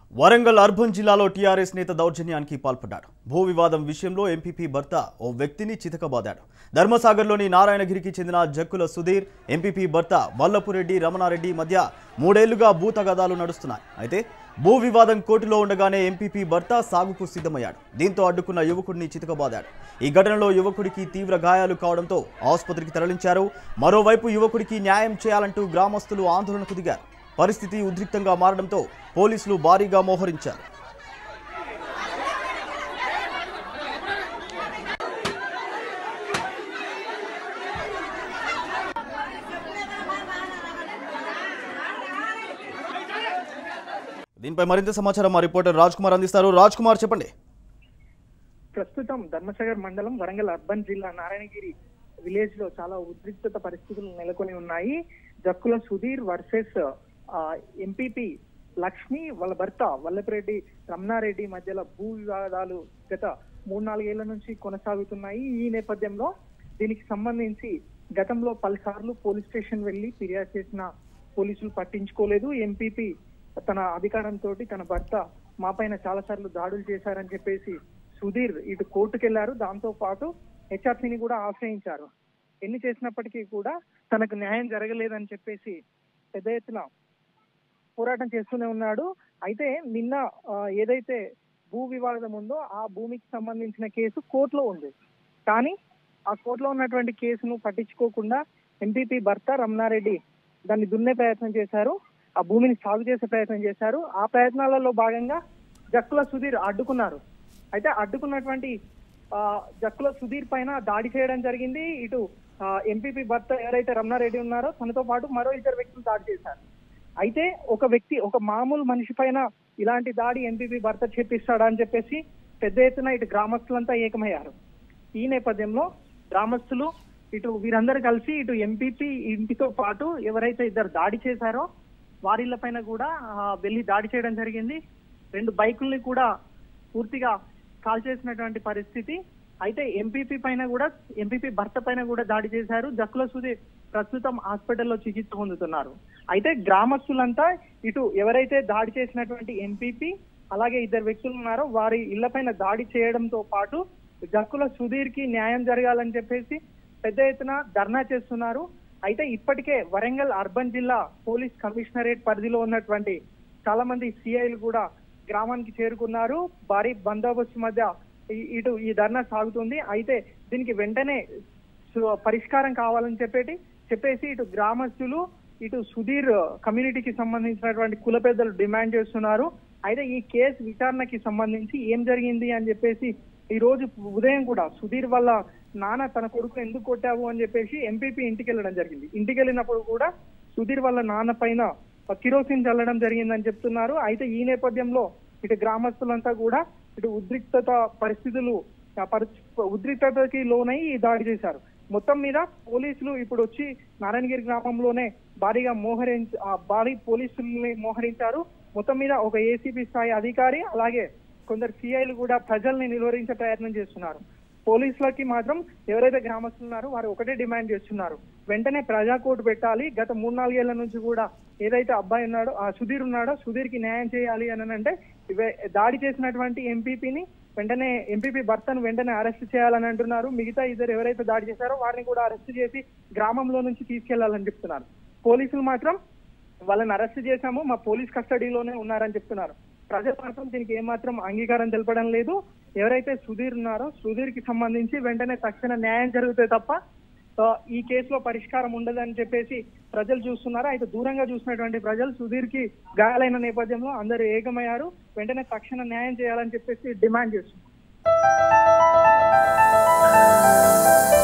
Warangal urban జిల్లాలో TRS నేత దౌర్జన్యానికి పాల్పడ్డాడు భూ వివాదం విషయంలో ఎంపీపీ భర్త ఓ వ్యక్తిని చితకబాదాడు ధర్మసాగర్లోని నారాయణగిరికి చెందిన జక్కుల సుధీర్ ఎంపీపీ భర్త వల్లపురెడ్డి రమణారెడ్డి మధ్య మూడేళ్లుగా భూ తగాదాలు నడుస్తున్నాయి అయితే భూ వివాదం కోర్టులో ఉండగానే ఎంపీపీ భర్త సాగుకు సిద్ధమయ్యాడు దీంతో అడ్డుకున్న యువకుడిని చితకబాదాడు ఈ ఘటనలో యువకుడికి తీవ్ర గాయాలు కావడంతో ఆసుపత్రికి తరలించారు మరోవైపు యువకుడికి న్యాయం చేయాలంటూ గ్రామస్తులు ఆందోళనకు దిగారు పరిస్థితి ఉద్రిక్తంగా మారడంతో పోలీసులు భారీగా మోహరించారు దీనిపై మరింత సమాచారం మా రిపోర్టర్ రాజ్ కుమార్ అందిస్తారు రాజ్ కుమార్ చెప్పండి ప్రస్తుతం ధర్మసాగర్ మండలం వరంగల్ అర్బన్ జిల్లా నారాయణగిరి విలేజ్ లో చాలా ఉద్రిక్తత పరిస్థితులు నెలకొని ఉన్నాయి జక్కుల సుధీర్ వర్సెస్ ఎంపీపీ లక్ష్మి వాళ్ళ భర్త వల్లపిరెడ్డి రమణారెడ్డి మధ్యలో భూ వివాదాలు గత మూడు నాలుగేళ్ల నుంచి కొనసాగుతున్నాయి ఈ నేపథ్యంలో దీనికి సంబంధించి గతంలో పలుసార్లు పోలీస్ స్టేషన్ వెళ్లి ఫిర్యాదు చేసిన పోలీసులు పట్టించుకోలేదు ఎంపీపీ తన అధికారంతో తన భర్త మా పైన చాలా సార్లు దాడులు చేశారని చెప్పేసి సుధీర్ ఇటు కోర్టుకు వెళ్లారు దాంతో పాటు హెచ్ఆర్సీని కూడా ఆశ్రయించారు ఎన్ని చేసినప్పటికీ కూడా తనకు న్యాయం జరగలేదని చెప్పేసి పెద్ద ఎత్తున పోరాటం చేస్తూనే ఉన్నాడు అయితే నిన్న ఆ, ఏదైతే భూ వివాదం ఉందో ఆ భూమికి సంబంధించిన కేసు కోర్టులో ఉంది కానీ ఆ కోర్టులో ఉన్నటువంటి కేసును పట్టించుకోకుండా ఎంపీపీ భర్త రమణారెడ్డి దాన్ని దున్నే ప్రయత్నం చేశారు ఆ భూమిని సాగు చేసే ప్రయత్నం చేశారు ఆ ప్రయత్నాలలో భాగంగా జక్కుల సుధీర్ అడ్డుకున్నారు అయితే అడ్డుకున్నటువంటి ఆ, జక్కుల సుధీర్ పైన దాడి చేయడం జరిగింది ఇటు ఎంపీపీ భర్త ఎవరైతే రమణారెడ్డి ఉన్నారో తనతో పాటు మరో ఇద్దరు వ్యక్తులు దాడి చేశారు అయితే ఒక వ్యక్తి ఒక మామూలు మనిషి పైన ఇలాంటి దాడి ఎంపీపీ భర్త చేపిస్తాడా అని చెప్పేసి పెద్ద ఎత్తున ఇటు గ్రామస్తులంతా ఏకమయ్యారు ఈ నేపథ్యంలో గ్రామస్తులు ఇటు వీరందరూ కలిసి ఇటు ఎంపీపీ ఇంటితో పాటు ఎవరైతే ఇద్దరు దాడి చేశారో వారిళ్ల పైన కూడా ఆ, వెళ్లి దాడి చేయడం జరిగింది రెండు బైకుల్ని కూడా పూర్తిగా కాల్ చేసినటువంటి పరిస్థితి అయితే ఎంపీపీ పైన కూడా ఎంపీపీ భర్త పైన కూడా దాడి చేశారు జక్కుల సుధీర్ ప్రస్తుతం హాస్పిటల్లో చికిత్స పొందుతున్నారు అయితే గ్రామస్తులంతా ఇటు ఎవరైతే దాడి చేసినటువంటి ఎంపీపీ అలాగే ఇద్దరు వ్యక్తులు ఉన్నారో వారి ఇళ్లపైన దాడి చేయడంతో పాటు జక్కుల సుధీర్ కి న్యాయం జరగాలని చెప్పేసి పెద్ద ఎత్తున ధర్నా చేస్తున్నారు అయితే ఇప్పటికే వరంగల్ అర్బన్ జిల్లా పోలీస్ కమిషనరేట్ పరిధిలో ఉన్నటువంటి చాలా మంది సిఐలు కూడా గ్రామానికి చేరుకున్నారు భారీ బందోబస్తు మధ్య ఈ- ఇటు ఈ ధర్నా సాగుతుంది అయితే దీనికి వెంటనే సు- పరిష్కారం కావాలని చెప్పేటి చెప్పేసి ఇటు గ్రామస్తులు ఇటు సుధీర్ కమ్యూనిటీకి సంబంధించినటువంటి కుల పెద్దలు డిమాండ్ చేస్తున్నారు అయితే ఈ కేసు విచారణకి సంబంధించి ఏం జరిగింది అని చెప్పేసి ఈ రోజు ఉదయం కూడా సుధీర్ వల్ల నాన్న తన కొడుకు ఎందుకు కొట్టావు అని చెప్పేసి ఎంపీపీ ఇంటికి వెళ్ళడం జరిగింది ఇంటికి వెళ్ళినప్పుడు కూడా సుధీర్ వాళ్ళ నాన్న పైన కిరోసిన్ చల్లడం జరిగిందని చెప్తున్నారు అయితే ఈ నేపథ్యంలో ఇటు గ్రామస్తులంతా కూడా ఇటు ఉద్రిక్తత పరిస్థితులు ఆ పరిస్థి- ఉద్రిక్తతకి లోనై ఈ దాడి చేశారు మొత్తం మీద పోలీసులు ఇప్పుడు వచ్చి నారాయణగిరి గ్రామంలోనే భారీగా మోహరించ ఆ భారీ పోలీసుల్ని మోహరించారు మొత్తం మీద ఒక ఏసీపీ స్థాయి అధికారి అలాగే కొందరు సిఐలు కూడా ప్రజల్ని నిలువరించే ప్రయత్నం చేస్తున్నారు పోలీసులకి మాత్రం ఎవరైతే గ్రామస్తులు ఉన్నారో వారు ఒకటే డిమాండ్ చేస్తున్నారు వెంటనే ప్రజా కోర్టు పెట్టాలి గత మూడు నాలుగేళ్ల నుంచి కూడా ఏదైతే అబ్బాయి ఉన్నాడో ఆ సుధీర్ ఉన్నాడో సుధీర్ కి న్యాయం చేయాలి అని అంటే ఇవే- దాడి చేసినటువంటి ఎంపీపీని వెంటనే ఎంపీపీ భర్తను వెంటనే అరెస్ట్ చేయాలని అంటున్నారు మిగతా ఇద్దరు ఎవరైతే దాడి చేశారో వారిని కూడా అరెస్ట్ చేసి గ్రామంలో నుంచి తీసుకెళ్లాలని చెప్తున్నారు పోలీసులు మాత్రం వాళ్ళని అరెస్ట్ చేశాము మా పోలీస్ కస్టడీలోనే ఉన్నారని చెప్తున్నారు ప్రజలు మాత్రం దీనికి ఏమాత్రం అంగీకారం తెలపడం లేదు ఎవరైతే సుధీర్ ఉన్నారో సుధీర్ కి సంబంధించి వెంటనే తక్షణ న్యాయం జరిగితే తప్ప ఆ, ఈ కేసులో పరిష్కారం ఉండదని చెప్పేసి ప్రజలు చూస్తున్నారు అయితే దూరంగా చూసినటువంటి ప్రజలు సుధీర్ కి గాయాలైన నేపథ్యంలో అందరూ ఏకమయ్యారు వెంటనే తక్షణ న్యాయం చేయాలని చెప్పేసి డిమాండ్ చేస్తున్నారు